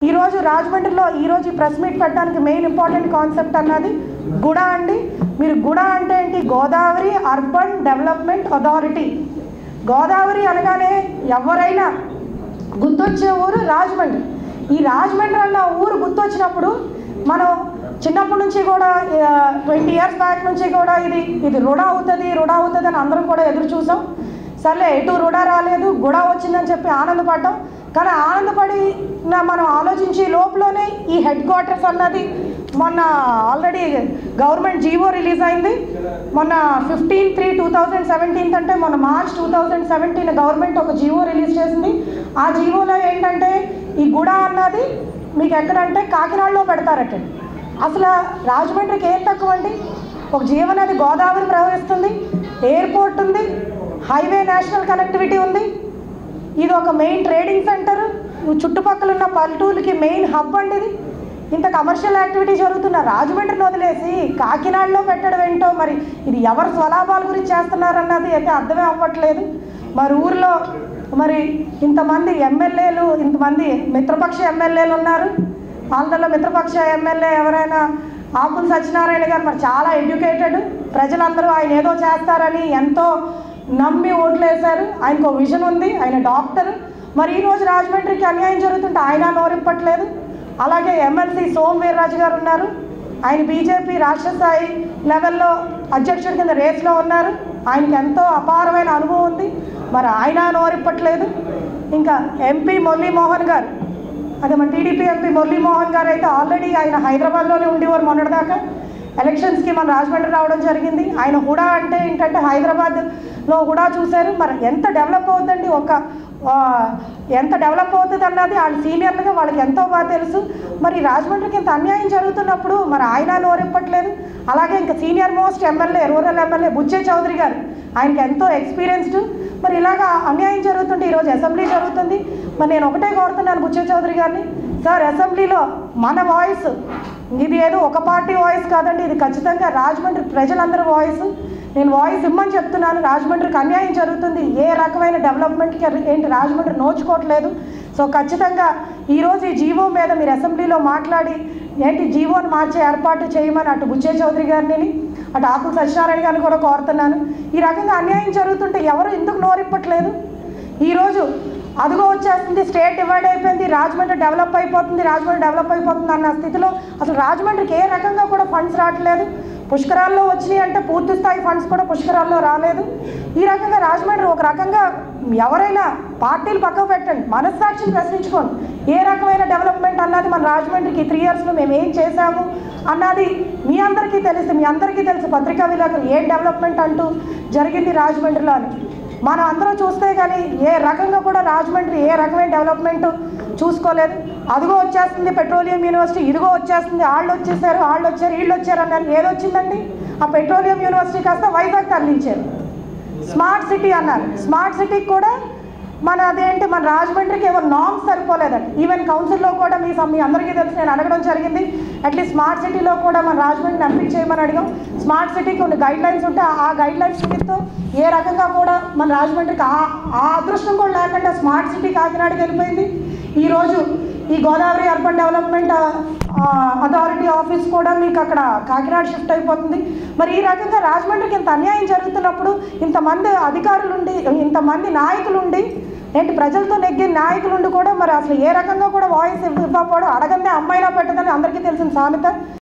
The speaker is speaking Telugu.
ఈరోజు రాజమండ్రిలో ఈరోజు ఈ ప్రెస్ మీట్ పెట్టడానికి మెయిన్ ఇంపార్టెంట్ కాన్సెప్ట్ అన్నది గుడ అండి మీరు గుడ అంటే ఏంటి Godavari urban development authority Godavari అనగానే ఎవరైనా గుర్తొచ్చే ఊరు రాజమండ్రి ఈ రాజమండ్రి అన్న ఊరు గుర్తొచ్చినప్పుడు మనం చిన్నప్పటి నుంచి కూడా ట్వంటీ ఇయర్స్ బ్యాక్ నుంచి కూడా ఇది ఇది రుడా అవుతుంది రుడా అవుతుంది అని అందరం కూడా ఎదురు చూసాం సర్లే ఎటు రుడా రాలేదు గుడ వచ్చిందని చెప్పి ఆనందపడ్డాం కానీ ఆనందపడి నా మనం ఆలోచించి లోపలనే ఈ హెడ్ క్వార్టర్స్ అన్నది మొన్న ఆల్రెడీ గవర్నమెంట్ జీవో రిలీజ్ అయింది మొన్న fifteen three two thousand seventeenth అంటే మొన్న March two thousand seventeen government ఒక జీవో రిలీజ్ చేసింది ఆ జీవోలో ఏంటంటే ఈ గుడ అన్నది మీకు ఎక్కడంటే కాకినాడలో పెడతారటండి అసలు రాజమండ్రికి ఏం తక్కువ అండి ఒక జీవనది గోదావరి ప్రవహిస్తుంది ఎయిర్పోర్ట్ ఉంది హైవే నేషనల్ కనెక్టివిటీ ఉంది ఇది ఒక మెయిన్ ట్రేడింగ్ సెంటర్ చుట్టుపక్కల ఉన్న పల్లెటూరుకి మెయిన్ హబ్ అండి ఇది ఇంత కమర్షియల్ యాక్టివిటీ జరుగుతున్న రాజమండ్రిని వదిలేసి కాకినాడలో పెట్టడం ఏంటో మరి ఇది ఎవరు స్వలాభాల గురించి చేస్తున్నారన్నది అయితే అర్థమే అవ్వట్లేదు మరి ఊర్లో మరి ఇంతమంది ఎమ్మెల్యేలు ఇంతమంది మిత్రపక్ష ఎమ్మెల్యేలు ఉన్నారు ఆంధ్రలో మిత్రపక్ష ఎమ్మెల్యే ఎవరైనా ఆకుల సత్యనారాయణ గారు మరి చాలా ఎడ్యుకేటెడ్ ప్రజలందరూ ఆయన ఏదో చేస్తారని ఎంతో నమ్మి ఓట్లేశారు ఆయనకు ఒక విజన్ ఉంది ఆయన డాక్టర్ మరి ఈరోజు రాజమండ్రికి అన్యాయం జరుగుతుంటే ఆయన నోరిప్పట్లేదు అలాగే ఎమ్మెల్సీ సోమ్ వీర్రాజు గారు ఉన్నారు ఆయన బీజేపీ రాష్ట్ర స్థాయి లెవెల్లో అధ్యక్షుడి కింద రేస్లో ఉన్నారు ఆయనకి ఎంతో అపారమైన అనుభవం ఉంది మరి ఆయన నోరిప్పట్లేదు ఇంకా ఎంపీ మురళీమోహన్ గారు అదే మన టీడీపీ ఎంపీ మురళీమోహన్ గారు అయితే ఆల్రెడీ ఆయన హైదరాబాద్లోనే ఉండేవారు మొన్నటిదాకా ఎలక్షన్స్కి మన రాజమండ్రి రావడం జరిగింది ఆయన హుడా అంటే ఏంటంటే హైదరాబాద్లో హుడా చూశారు మరి ఎంత డెవలప్ అవుతుందండి ఒక ఆ, ఎంత డెవలప్ అవుతుంది అన్నది వాళ్ళ సీనియర్లుగా వాళ్ళకి ఎంతో బాగా తెలుసు మరి రాజమండ్రికి ఇంత అన్యాయం జరుగుతున్నప్పుడు మరి ఆయన నోరిప్పట్లేదు అలాగే ఇంకా senior most MLA rural MLA Buchaiah Chowdary garu ఆయనకి ఎంతో ఎక్స్పీరియన్స్డ్ మరి ఇలాగా అన్యాయం జరుగుతుంటే ఈరోజు అసెంబ్లీ జరుగుతుంది మరి నేను ఒకటే కోరుతున్నాను బుచ్చే చౌదరి గారిని సార్ అసెంబ్లీలో మన వాయిస్ ఇది ఏదో ఒక పార్టీ వాయిస్ కాదండి ఇది ఖచ్చితంగా రాజమండ్రి ప్రజలందరి వాయిస్ నేను వాయిస్ ఇమ్మని చెప్తున్నాను రాజమండ్రికి అన్యాయం జరుగుతుంది ఏ రకమైన డెవలప్మెంట్కి ఏంటి రాజమండ్రి నోచుకోవట్లేదు సో ఖచ్చితంగా ఈరోజు ఈ జీవో మీద మీరు అసెంబ్లీలో మాట్లాడి ఏంటి జీవోని మార్చే ఏర్పాటు చేయమని అటు బుచ్చే చౌదరి గారిని అటు ఆకుల సత్యనారాయణ గారిని కూడా కోరుతున్నాను ఈ రకంగా అన్యాయం జరుగుతుంటే ఎవరు ఎందుకు నోరిప్పట్లేదు ఈరోజు అదిగో వచ్చేస్తుంది స్టేట్ డివైడ్ అయిపోయింది రాజమండ్రి డెవలప్ అయిపోతుంది రాజమండ్రి డెవలప్ అయిపోతుంది అన్న స్థితిలో అసలు రాజమండ్రికి ఏ రకంగా కూడా ఫండ్స్ రావట్లేదు పుష్కరాల్లో వచ్చినాయి అంటే పూర్తి స్థాయి ఫండ్స్ కూడా పుష్కరాల్లో రాలేదు ఈ రకంగా రాజమండ్రి ఒక రకంగా ఎవరైనా పార్టీలు పక్కకు పెట్టండి మనస్సాక్షిని ప్రశ్నించుకోండి ఏ రకమైన డెవలప్మెంట్ అన్నది మన రాజమండ్రికి త్రీ ఇయర్స్లో మేము ఏం చేశాము అన్నది మీ అందరికీ తెలుసు మీ అందరికీ తెలుసు పత్రికా విలేకరులు ఏ డెవలప్మెంట్ అంటూ జరిగింది రాజమండ్రిలో అని మనం అందరం చూస్తే కానీ ఏ రకంగా కూడా రాజమండ్రి ఏ రకమైన డెవలప్మెంట్ చూసుకోలేదు అదిగో వచ్చేస్తుంది పెట్రోలియం యూనివర్సిటీ ఇదిగో వచ్చేస్తుంది వాళ్ళు వచ్చేసారు వాళ్ళు వచ్చారు వీళ్ళు వచ్చారు అన్నారు ఏదొచ్చిందండి ఆ పెట్రోలియం యూనివర్సిటీ కాస్త వైజాగ్ తరలించారు స్మార్ట్ సిటీ అన్నారు స్మార్ట్ సిటీకి కూడా మన అదేంటి మన రాజమండ్రికి ఏమో నామ్స్ సరిపోలేదండి ఈవెన్ కౌన్సిల్లో కూడా మీ సమ్- మీ అందరికీ తెలిసి నేను అడగడం జరిగింది అట్లీస్ట్ స్మార్ట్ సిటీలో కూడా మన రాజమండ్రిని ఎంపిక చేయమని అడిగాం స్మార్ట్ సిటీకి కొన్ని గైడ్ లైన్స్ ఉంటే ఆ గైడ్ లైన్స్ నిమిత్తం ఏ రకంగా కూడా మన రాజమండ్రికి ఆ ఆ అదృష్టం కూడా లేకుండా స్మార్ట్ సిటీ కాకినాడకి వెళ్ళిపోయింది ఈరోజు ఈ Godavari urban development authority office కూడా మీకు అక్కడ కాకినాడ షిఫ్ట్ అయిపోతుంది మరి ఈ రకంగా రాజమండ్రికి ఇంత అన్యాయం జరుగుతున్నప్పుడు ఇంతమంది అధికారులుండి ఇంతమంది నాయకులుండి ఏంటి ప్రజలతో నెగ్గిన నాయకులుండి కూడా మరి అసలు ఏ రకంగా కూడా వాయిస్ ఇవ్వకపోవడం అడగందే అమ్మాయినా పెట్టదని అందరికీ తెలిసిన సామెత